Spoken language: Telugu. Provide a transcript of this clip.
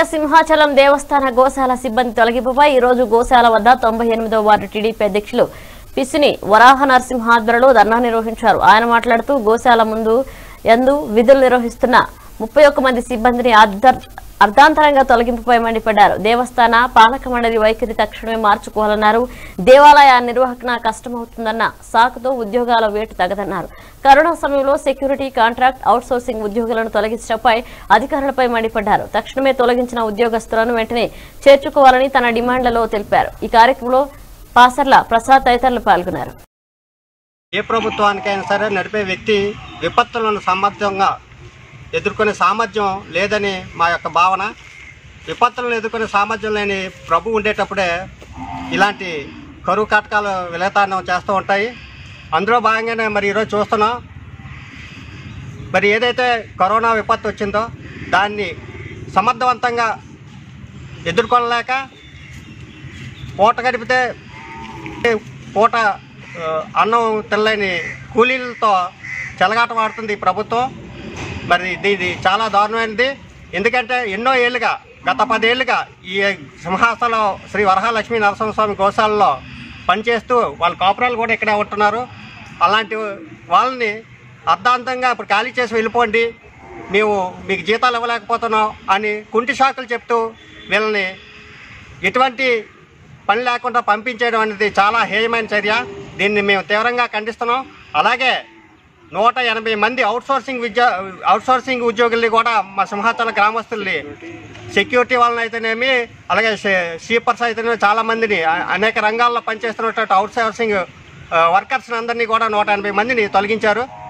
సింహాచలం దేవస్థాన గోశాల సిబ్బంది తొలగింపుపై ఈ రోజు గోశాల వద్ద తొంభై ఎనిమిదో వార్డు టీడీపీ అధ్యక్షులు పిసిని వరాహ నరసింహ ఆధ్వర్యంలో ధర్నా నిర్వహించారు ఆయన మాట్లాడుతూ గోశాల ముందు ఎందు విధులు నిర్వహిస్తున్న ముప్పై ఒక్క మంది సిబ్బందిని అర్ధ- అర్ధాంతరంగా తొలగింపుపై మండిపడ్డారు దేవస్థాన పాలక మండలి వైఖరి తక్షణమే మార్చుకోవాలన్నారు దేవాలయ నిర్వహణ కష్టమవుతుందన్న సాకుతో ఉద్యోగాల వేటు తగదన్నారు కరోనా సమయంలో సెక్యూరిటీ కాంట్రాక్ట్ అవుట్సోర్సింగ్ ఉద్యోగులను తొలగించడంపై అధికారులపై మండిపడ్డారు తక్షణమే తొలగించిన ఉద్యోగస్తులను వెంటనే చేర్చుకోవాలని తన డిమాండ్లలో తెలిపారు ఈ కార్యక్రమంలో పాసర్ల ప్రసాద్ తదితరులు పాల్గొన్నారు ఏ ప్రభుత్వానికైనా సరే నడిపే వ్యక్తి విపత్తులను సమర్థంగా ఎదుర్కొనే సామర్థ్యం లేదని మా యొక్క భావన విపత్తులను ఎదుర్కొనే సామర్థ్యం లేని ప్రభు ఉండేటప్పుడే ఇలాంటి కరువు కాటకాలు విలతాండం చేస్తూ ఉంటాయి అందులో భాగంగానే మరి ఈరోజు చూస్తున్నాం మరి ఏదైతే కరోనా విపత్తు వచ్చిందో దాన్ని సమర్థవంతంగా ఎదుర్కొనలేక పూట గడిపితే పూట ఆ, అన్నం తినలేని కూలీలతో చెలగాటం ఆడుతుంది ఈ ప్రభుత్వం మరి ఇది ఇది చాలా దారుణమైనది ఎందుకంటే ఎన్నో ఏళ్ళుగా గత పదేళ్ళుగా ఈ సింహాసనం శ్రీ వరహాలక్ష్మీ నరసింహస్వామి గోశాలలో పనిచేస్తూ వాళ్ళ కాపురాలు కూడా ఇక్కడే ఉంటున్నారు అలాంటి వాళ్ళని అర్ధాంతంగా ఇప్పుడు ఖాళీ చేసి వెళ్ళిపోండి మేము మీకు జీతాలు ఇవ్వలేకపోతున్నాం అని కుంటి షాకులు చెప్తూ వీళ్ళని ఎటువంటి పని లేకుండా పంపించేయడం అనేది చాలా హేయమైన చర్య దీన్ని మేము తీవ్రంగా ఖండిస్తున్నాం అలాగే నూట ఎనభై మంది అవుట్సోర్సింగ్ విద్యా అవుట్సోర్సింగ్ ఉద్యోగుల్ని కూడా మా సింహాచల గ్రామస్తుల్ని సెక్యూరిటీ వాళ్ళని అయితేనేమి అలాగే షీపర్స్ అయితేనేమి చాలా మందిని అ- అనేక రంగాల్లో పనిచేస్తున్నటువంటి అవుట్సోర్సింగ్ వర్కర్స్ అందరినీ కూడా నూట ఎనభై మందిని తొలగించారు